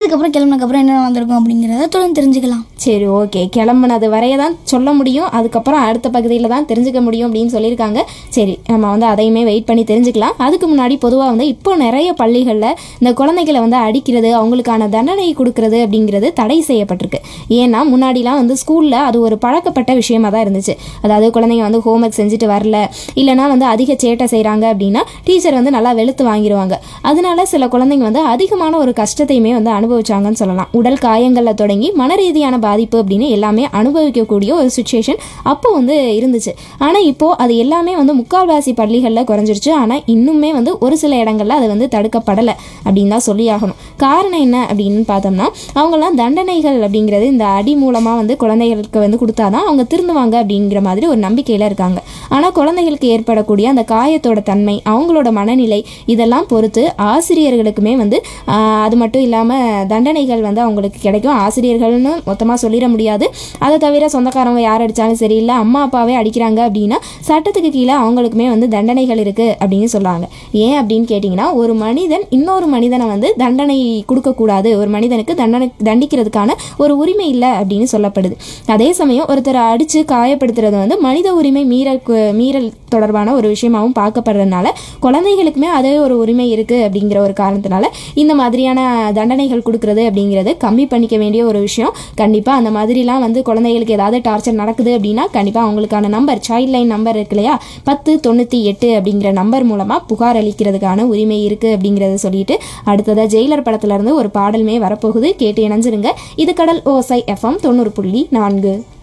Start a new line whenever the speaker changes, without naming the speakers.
இதுக்கப்புறம் கிளம்புனதுக்கப்புறம் என்ன வந்திருக்கும் அப்படிங்கிறத தொடர்ந்து தெரிஞ்சுக்கலாம்
சரி ஓகே கிளம்புனது வரைய தான் சொல்ல முடியும் அதுக்கப்புறம் அடுத்த பகுதியில் தான் தெரிஞ்சுக்க முடியும் அப்படின்னு சொல்லியிருக்காங்க சரி நம்ம வந்து அதையுமே வெயிட் பண்ணி தெரிஞ்சுக்கலாம் அதுக்கு முன்னாடி பொதுவாக வந்து இப்போ நிறைய பள்ளிகளில் இந்த குழந்தைகளை வந்து அடிக்கிறது அவங்களுக்கான தண்டனை கொடுக்கறது அப்படிங்கிறது தடை செய்யப்பட்டிருக்கு ஏன்னா முன்னாடிலாம் வந்து ஸ்கூலில் அது ஒரு பழக்கப்பட்ட விஷயமா தான் இருந்துச்சு அதாவது குழந்தைங்க வந்து ஹோம்ஒர்க் செஞ்சுட்டு வரல இல்லைனா வந்து அதிக சேட்டை செய்கிறாங்க அப்படின்னா டீச்சர் வந்து நல்லா வெளுத்து வாங்கிடுவாங்க அதனால சில குழந்தைங்க வந்து அதிகமான ஒரு கஷ்டத்தையுமே வந்து அனுபவிச்சாங்கன்னு சொல்லலாம் உடல் காயங்களில் தொடங்கி மன ரீதியான பாதிப்பு அப்படின்னு எல்லாமே அனுபவிக்கக்கூடிய ஒரு சுச்சுவேஷன் அப்போ வந்து இருந்துச்சு ஆனால் இப்போது அது எல்லாமே வந்து முக்கால்வாசி பள்ளிகளில் குறைஞ்சிருச்சு ஆனால் இன்னுமே வந்து ஒரு சில இடங்கள்ல அது வந்து தடுக்கப்படலை அப்படின்னு தான் சொல்லி ஆகணும் காரணம் என்ன அப்படின்னு பார்த்தோம்னா அவங்கெல்லாம் தண்டனைகள் அப்படிங்கிறது இந்த அடி மூலமாக வந்து குழந்தைகளுக்கு வந்து கொடுத்தாதான் அவங்க திருந்துவாங்க அப்படிங்கிற மாதிரி ஒரு நம்பிக்கையில் இருக்காங்க ஆனால் குழந்தைகளுக்கு ஏற்படக்கூடிய அந்த காயத்தோட தன்மை அவங்களோட மனநிலை இதெல்லாம் பொறுத்து ஆசிரியர்களுக்குமே வந்து ஆஹ், அது மட்டும் இல்லாமல் தண்டனைகள் வந்து அவங்களுக்கு கிடைக்கும் ஆசிரியர்கள்னு மொத்தமாக சொல்லிட முடியாது அதை தவிர சொந்தக்காரங்க யார் அடித்தாலும் சரி இல்லை அம்மா அப்பாவே அடிக்கிறாங்க அப்படின்னா சட்டத்துக்கு கீழே அவங்களுக்குமே வந்து தண்டனைகள் இருக்குது அப்படின்னு சொல்லுவாங்க ஏன் அப்படின்னு கேட்டிங்கன்னா ஒரு மனிதன் இன்னொரு மனிதனை வந்து தண்டனை கொடுக்கக்கூடாது ஒரு மனிதனுக்கு தண்டனை தண்டிக்கிறதுக்கான ஒரு உரிமை இல்லை அப்படின்னு சொல்லப்படுது அதே சமயம் ஒருத்தரை அடித்து காயப்படுத்துறது வந்து மனித உரிமை மீறல் கு- மீறல் தொடர்பான ஒரு விஷயமாகவும் பார்க்கப்படுறதுனால குழந்தைகளுக்குமே அதே ஒரு உரிமை இருக்குது அப்படிங்கிற ஒரு காரணத்தினால இந்த மாதிரியான தண்டனைகள் கொடுக்கறது அப்படிங்கிறது கம்மி பண்ணிக்க வேண்டிய ஒரு விஷயம் கண்டிப்பாக அந்த மாதிரிலாம் வந்து குழந்தைகளுக்கு ஏதாவது டார்ச்சர் நடக்குது அப்படின்னா கண்டிப்பாக அவங்களுக்கான நம்பர் சைல்ட் லைன் நம்பர் இருக்கு இல்லையா பத்து தொண்ணூற்றி எட்டு அப்படிங்கிற நம்பர் மூலமாக புகார் அளிக்கிறதுக்கான உரிமை இருக்குது அப்படிங்கிறத சொல்லிட்டு அடுத்ததாக ஜெயிலர் படத்துல இருந்து ஒரு பாடலுமே வரப்போகுது கேட்டு இணைஞ்சிருங்க இது கடல் ஓசை எஃப்எம் தொண்ணூறு புள்ளி நான்கு